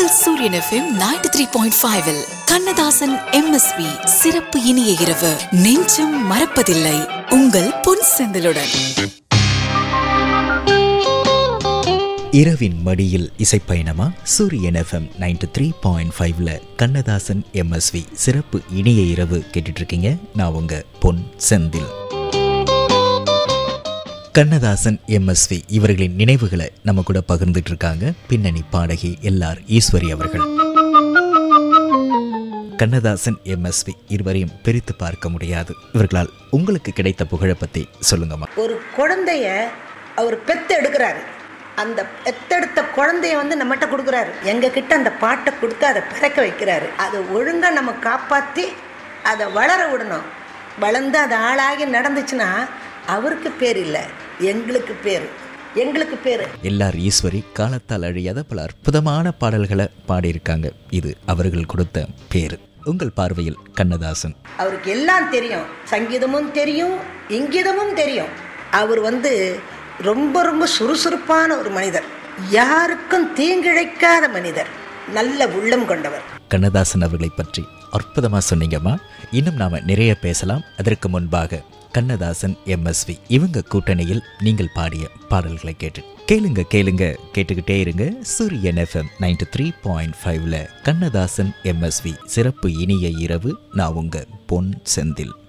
உங்கள் Suryan FM ninety three point five Kannadasan MSV சிறப்பு இனிய இரவு நெஞ்சம் மறப்பதில்லை உங்கள் பொன் செந்திலுடன் இரவின் மடியில் இசைப்பயணமா சூரியன் எஃப்எம் நைன்டி த்ரீ பாயிண்ட் ஃபைவ்ல கண்ணதாசன் எம்எஸ்வி சிறப்பு இனிய இரவு கேட்டுட்டு இருக்கீங்க நான் உங்க பொன் செந்தில் கண்ணதாசன் எம்எஸ்வி இவர்களின் நினைவுகளை நம்ம கூட பகிர்ந்துட்டு இருக்காங்க பின்னணி பாடகி எல்ஆர் ஈஸ்வரி அவர்கள் கண்ணதாசன் எம்எஸ்வி இருவரையும் பிரித்து பார்க்க முடியாது இவர்களால் உங்களுக்கு கிடைத்த புகழை பத்தி சொல்லுங்கம்மா ஒரு குழந்தைய அவர் பெத்து எடுக்கிறாரு அந்த பெத்தெடுத்த குழந்தைய வந்து நம்மகிட்ட கொடுக்குறாரு எங்க கிட்ட அந்த பாட்டை கொடுத்து அதை பிறக்க வைக்கிறாரு அதை ஒழுங்கா நம்ம காப்பாத்தி அதை வளர விடணும் வளர்ந்து அது ஆளாகி நடந்துச்சுன்னா அவருக்கு பேர் இல்லை எங்களுக்கு பேர் எங்களுக்கு பேர் எல்லார் ஈஸ்வரி காலத்தால் அழியாத பல அற்புதமான பாடல்களை பாடியிருக்காங்க இது அவர்கள் கொடுத்த பேரு உங்கள் பார்வையில் கண்ணதாசன் அவருக்கு எல்லாம் தெரியும் சங்கீதமும் தெரியும் இங்கீதமும் தெரியும் அவர் வந்து ரொம்ப ரொம்ப சுறுசுறுப்பான ஒரு மனிதர் யாருக்கும் தீங்கிழைக்காத மனிதர் நல்ல உள்ளம் கொண்டவர் கண்ணதாசன் அவர்களை பற்றி அற்புதமாக சொன்னீங்கம்மா இன்னும் நாம நிறைய பேசலாம் அதற்கு முன்பாக கண்ணதாசன் எம்எஸ்வி இவங்க கூட்டணியில் நீங்கள் பாடிய பாடல்களை கேட்டு கேளுங்க கேளுங்க கேட்டுக்கிட்டே இருங்க சூரியன் எஃப்எம் நைன்டி த்ரீ பாயிண்ட் ஃபைவ்ல கண்ணதாசன் எம்எஸ்வி சிறப்பு இனிய இரவு நான் உங்க பொன் செந்தில்